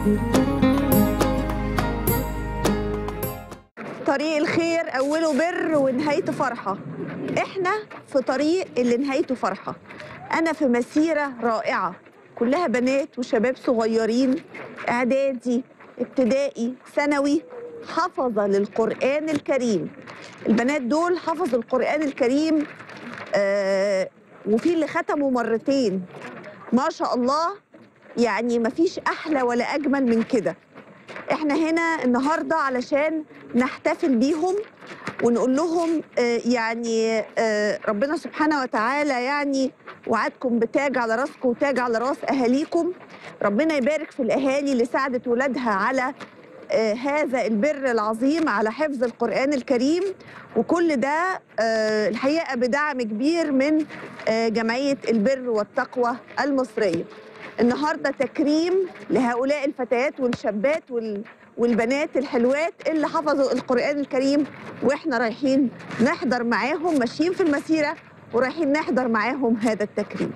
طريق الخير أوله بر ونهايته فرحة إحنا في طريق اللي نهايته فرحة أنا في مسيرة رائعة كلها بنات وشباب صغيرين إعدادي ابتدائي ثانوي حفظة للقرآن الكريم البنات دول حفظوا القرآن الكريم آه وفي اللي ختموا مرتين ما شاء الله يعني مفيش أحلى ولا أجمل من كده احنا هنا النهارده علشان نحتفل بيهم ونقول لهم آه، يعني آه، ربنا سبحانه وتعالى يعني وعدكم بتاج على راسكم وتاج على راس اهاليكم ربنا يبارك في الاهالي اللي ساعدت ولادها على آه، هذا البر العظيم على حفظ القرآن الكريم وكل ده آه، الحقيقة بدعم كبير من آه، جمعية البر والتقوى المصرية النهاردة تكريم لهؤلاء الفتيات والشابات وال والبنات الحلوات اللي حفظوا القرآن الكريم واحنا رايحين نحضر معاهم ماشيين في المسيرة ورايحين نحضر معاهم هذا التكريم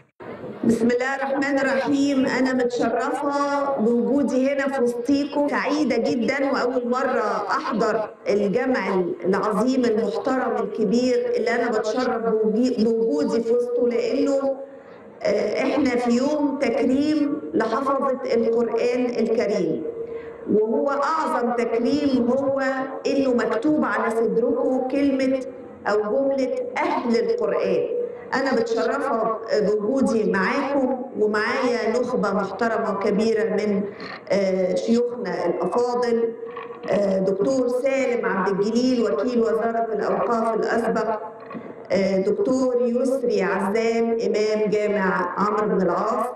بسم الله الرحمن الرحيم أنا متشرفة بوجودي هنا في وسطيكم سعيدة جدا وأول مرة أحضر الجمع العظيم المحترم الكبير اللي أنا بتشرف بوجي- بوجودي في وسطه لأنه آه، إحنا في يوم تكريم لحفظة القرآن الكريم وهو أعظم تكريم هو إنه مكتوب على صدركم كلمة أو جملة أهل القرآن أنا متشرفة بوجودي معاكم ومعايا نخبة محترمة وكبيرة من آه، شيوخنا الأفاضل آه، دكتور سالم عبد الجليل وكيل وزارة الأوقاف الأسبق آه، دكتور يسري عزام إمام جامع عمرو بن العاص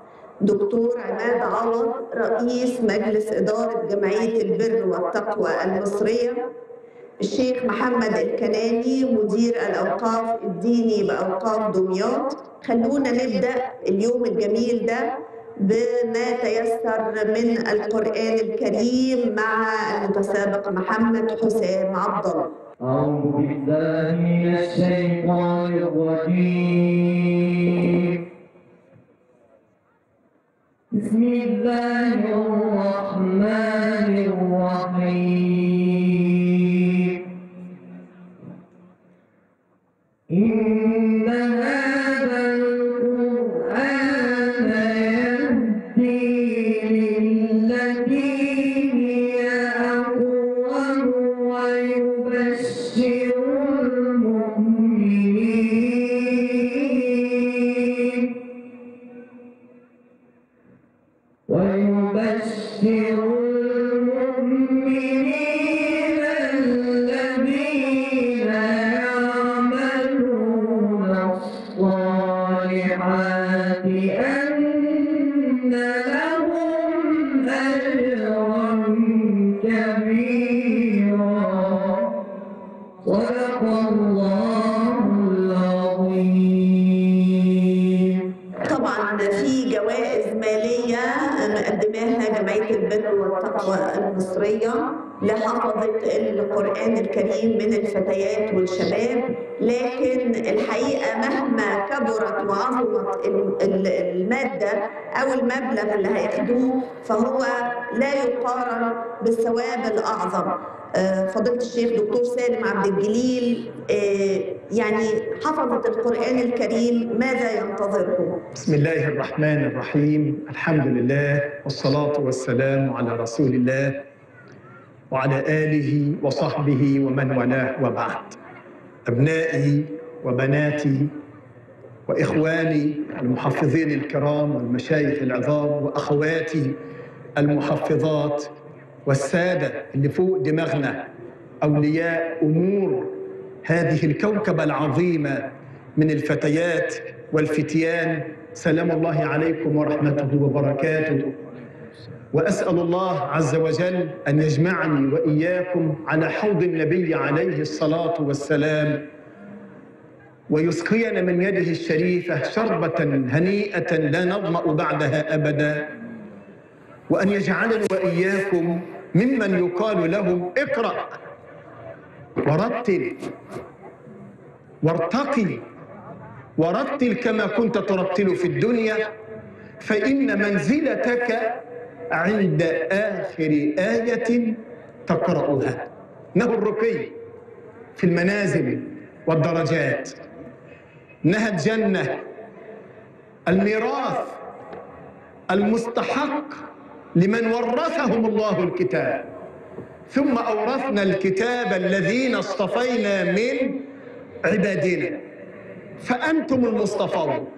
دكتور عماد عوض رئيس مجلس إدارة جمعية البر والتقوى المصرية الشيخ محمد الكناني مدير الأوقاف الديني بأوقاف دمياط خلونا نبدأ اليوم الجميل ده بما تيسر من القرآن الكريم مع المتسابق محمد حسام عبد الله أعوذ بالله من الشيطان الرجيم بسم الله الرحمن الرحيم إن هذا القرآن يهدي للتي هي أقوم ويبشر المؤمنين ويبشر المؤمنين الذين يعملون الصالحات أن لهم أجرا كبيرا صدق الله العظيم طبعا في جوائز مالية مقدماها جمعية البر والتقوى المصرية لحفظة القرآن الكريم من الفتيات والشباب لكن الحقيقة مهما كبرت وعظمت ال- ال- المادة أو المبلغ اللي هياخدوه فهو لا يقارن بالثواب الأعظم آه، فضيلة الشيخ دكتور سالم عبد الجليل آه، يعني حفظة القرآن الكريم ماذا ينتظرهم؟ بسم الله الرحمن الرحيم الحمد لله والصلاة والسلام على رسول الله وعلى آله وصحبه ومن والاه وبعد أبنائي وبناتي وإخواني المحفظين الكرام والمشايخ العظام وأخواتي المحفظات والسادة اللي فوق دماغنا أولياء أمور هذه الكوكبة العظيمة من الفتيات والفتيان سلام الله عليكم ورحمته وبركاته واسال الله عز وجل ان يجمعني واياكم على حوض النبي عليه الصلاه والسلام ويسقينا من يده الشريفه شربه هنيئه لا نظما بعدها ابدا وان يجعلني واياكم ممن يقال لهم اقرا ورتل وارتقي ورتل كما كنت ترتل في الدنيا فإن منزلتك عند آخر آية تقرأها إنه الرقي في المنازل والدرجات إنها الجنة الميراث المستحق لمن ورثهم الله الكتاب ثم أورثنا الكتاب الذين اصطفينا من عبادنا فأنتم المصطفون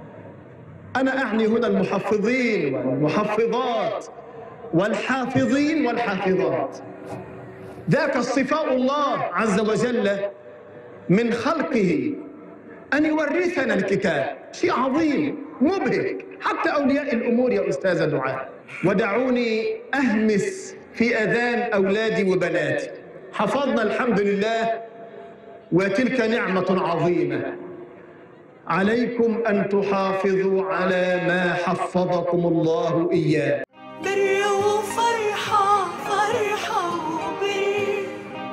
أنا أعني هنا المحفظين والمحفظات والحافظين والحافظات ذاك اصطفاء الله عز وجل من خلقه أن يورثنا الكتاب شيء عظيم مبهج حتى أولياء الأمور يا أستاذ دعاء ودعوني أهمس في أذان أولادي وبناتي حفظنا الحمد لله وتلك نعمة عظيمة عليكم أن تحافظوا على ما حفظكم الله إياه بر وفرحة فرحة وبر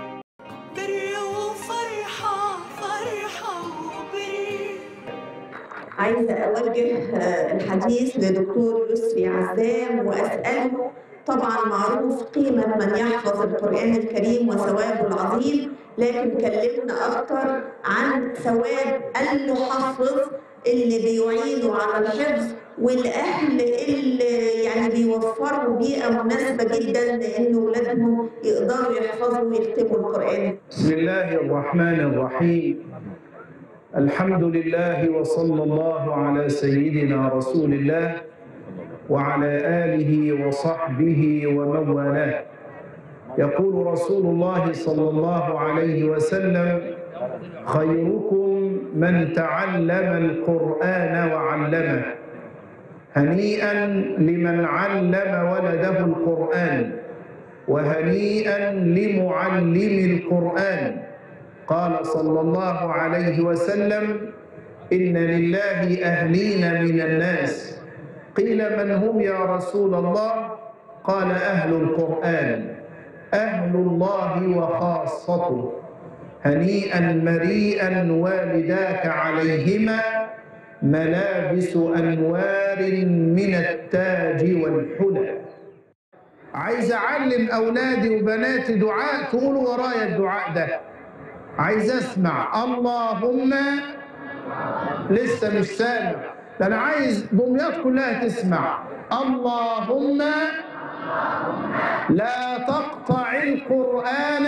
بر وفرحة فرحة وبر عايزة أوجه آه، الحديث لدكتور يسري عزام وأسأله طبعا معروف قيمة من يحفظ القرآن الكريم وثوابه العظيم لكن كلمنا أكتر عن ثواب المحفظ اللي بيعينوا على الحفظ والأهل اللي يعني بيوفروا بيئة مناسبة جدا لأن أولادهم يقدروا يحفظوا ويختموا القرآن بسم الله الرحمن الرحيم الحمد لله وصلى الله على سيدنا رسول الله وعلى آله وصحبه ومن والاه يقول رسول الله صلى الله عليه وسلم خيركم من تعلم القرآن وعلمه هنيئا لمن علم ولده القرآن وهنيئا لمعلم القرآن قال صلى الله عليه وسلم إن لله أهلين من الناس قيل من هم يا رسول الله قال أهل القرآن أهل الله وخاصته هنيئا مريئا والداك عليهما ملابس أنوار من التاج والحلى عايز أعلم أولادي وبناتي دعاء تقولوا ورايا الدعاء ده عايز أسمع اللهم لسه مش سامع ده أنا عايز دمياط كلها تسمع اللهم لا تقطع القرآن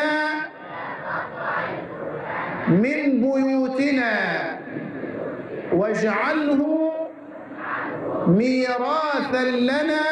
من بيوتنا واجعله ميراثا لنا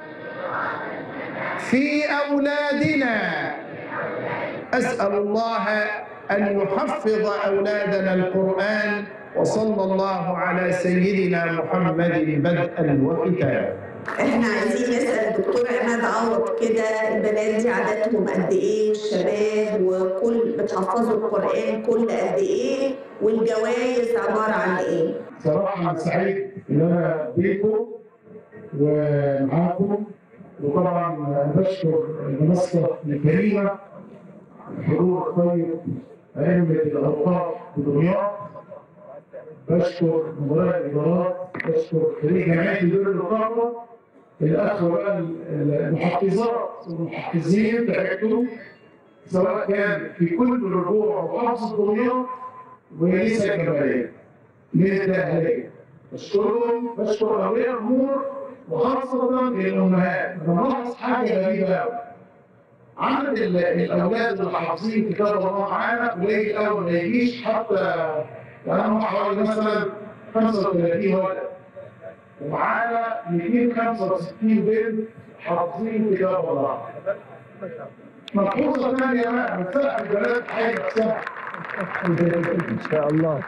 في أولادنا أسأل الله أن يحفظ أولادنا القرآن وصلى الله على سيدنا محمد بدءا وختاما احنا عايزين نسال الدكتور عماد عوض كده البنات دي عددهم قد ايه والشباب وكل بتحفظوا القران كل قد ايه والجوائز عباره عن ايه؟ صراحة أنا سعيد إن أنا بيكم ومعاكم وطبعا بشكر المنصة الكريمة الحضور الطيب أئمة الأوقاف بدمياط بشكر مدراء الإدارات بشكر فريق جمعية دور الرقابة الأخ بقى المحفظات والمحفظين بتاعتهم سواء كان في كل رجوع محافظة دمياط وليس الجمالية من الداخلية بشكرهم بشكر أولياء الأمور وخاصة الأمهات أنا ملاحظ حاجة غريبة أوي عدد ال- الأولاد اللي حافظين كتاب الله معانا قليل أوي ما يجيش حتى يعني هم حوالي مثلا 35 ولد ومعانا 265 بنت حافظين كتاب الله ملحوظة ثانية بقى بتسقف البنات حاجة نفسها إن شاء الله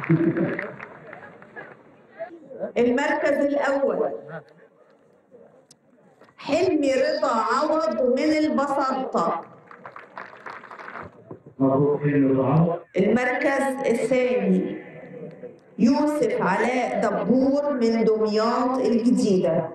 المركز الاول حلمي رضا عوض من البساطه مبروك للرعاة المركز الثاني يوسف علاء دبور من دمياط الجديدة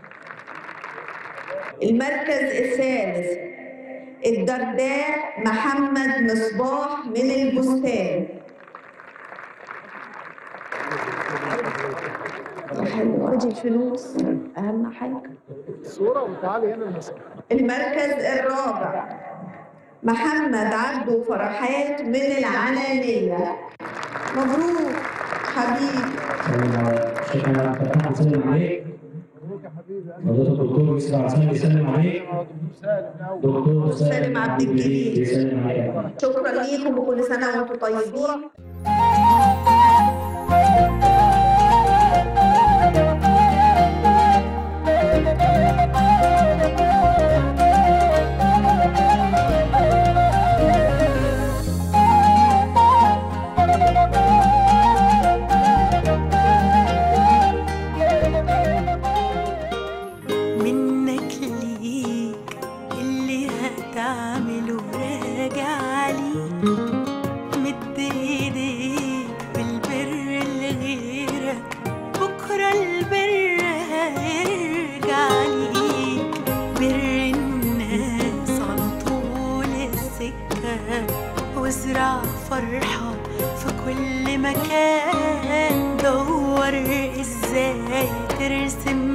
المركز الثالث الدرداء محمد مصباح من البستان حلو ادي الفلوس اهم حاجه الصورة وتعالي هنا المسك المركز الرابع محمد عبده فرحات من العنانية مبروك حبيبي شكرا فتح سلم عليك حضرتك الدكتور يوسف عسان بيسلم عليك دكتور سالم عبد الجليل. بيسلم عليك شكرا ليكم وكل سنة وانتم طيبين منك ليك اللي هتعمله راجع ليك مد ايديك بالبر لغيرك بكرة البر هيرجع ليك بر الناس على طول السكة وازرع فرحة في كل مكان دور ازاي ترسم